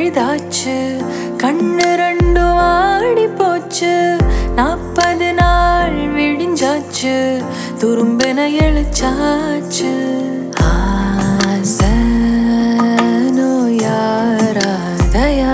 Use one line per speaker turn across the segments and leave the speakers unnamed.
பழுதாச்சு கண்ணு ரெண்டும் ஆடி போச்சு நாற்பது நாள் விடிஞ்சாச்சு துரும்பின எழுச்சாச்சு ஆசை நோயாராதயா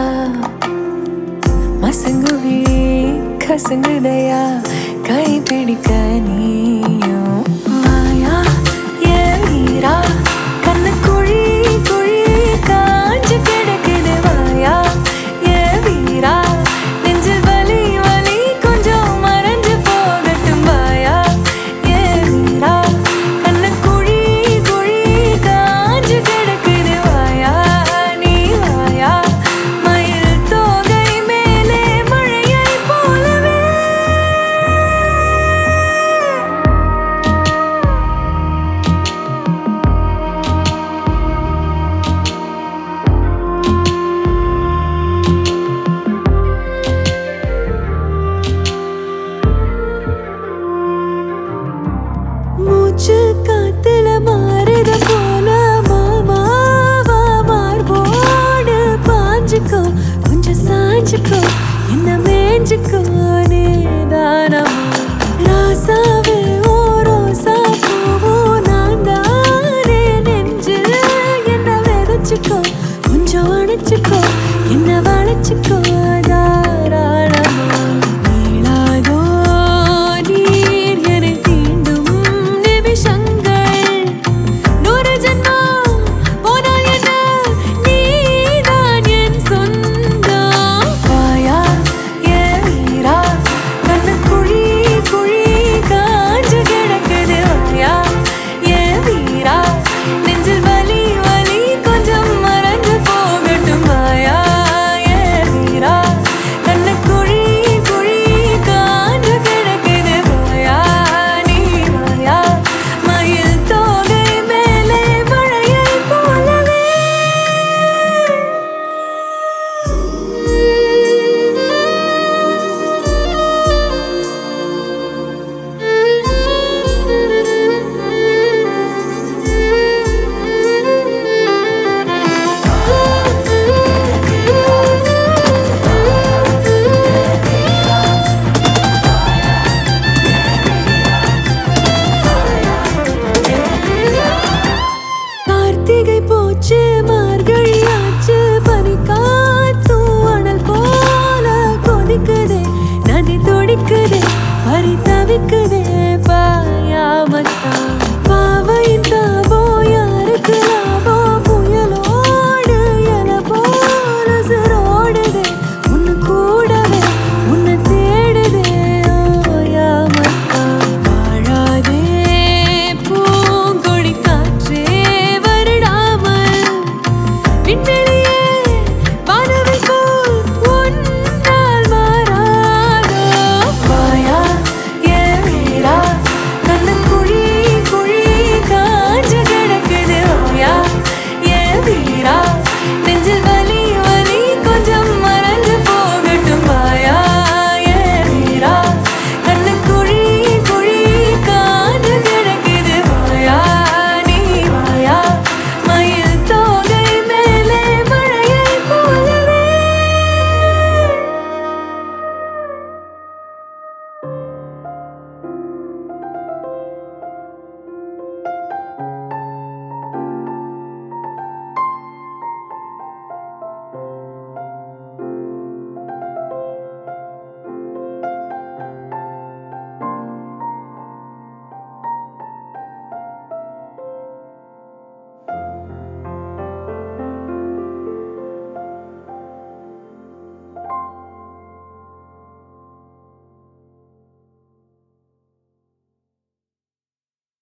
மசங்குவி கசங்குதையா கை பிடிக்க நீயும் மாயா ஏன் வீரா கண்ணு குழி குழி காஞ்சு கிடக்குது வாயா ஏன் வீரா நெஞ்சு வலி வலி கொஞ்சம் மறைஞ்சு போகட்டும் வாயா ஏன் வீரா கண்ணு குழி குழி காஞ்சு கிடக்குது வாயா நீ வாயா மயில் தோகை மேலே மழையை போலவே மூச்சு காத்துல மாறுத போல மாமாவா மார்போடு பாஞ்சுக்கோ கொஞ்சம் சாஞ்சுக்கோ என்ன மேஞ்சுக்கோ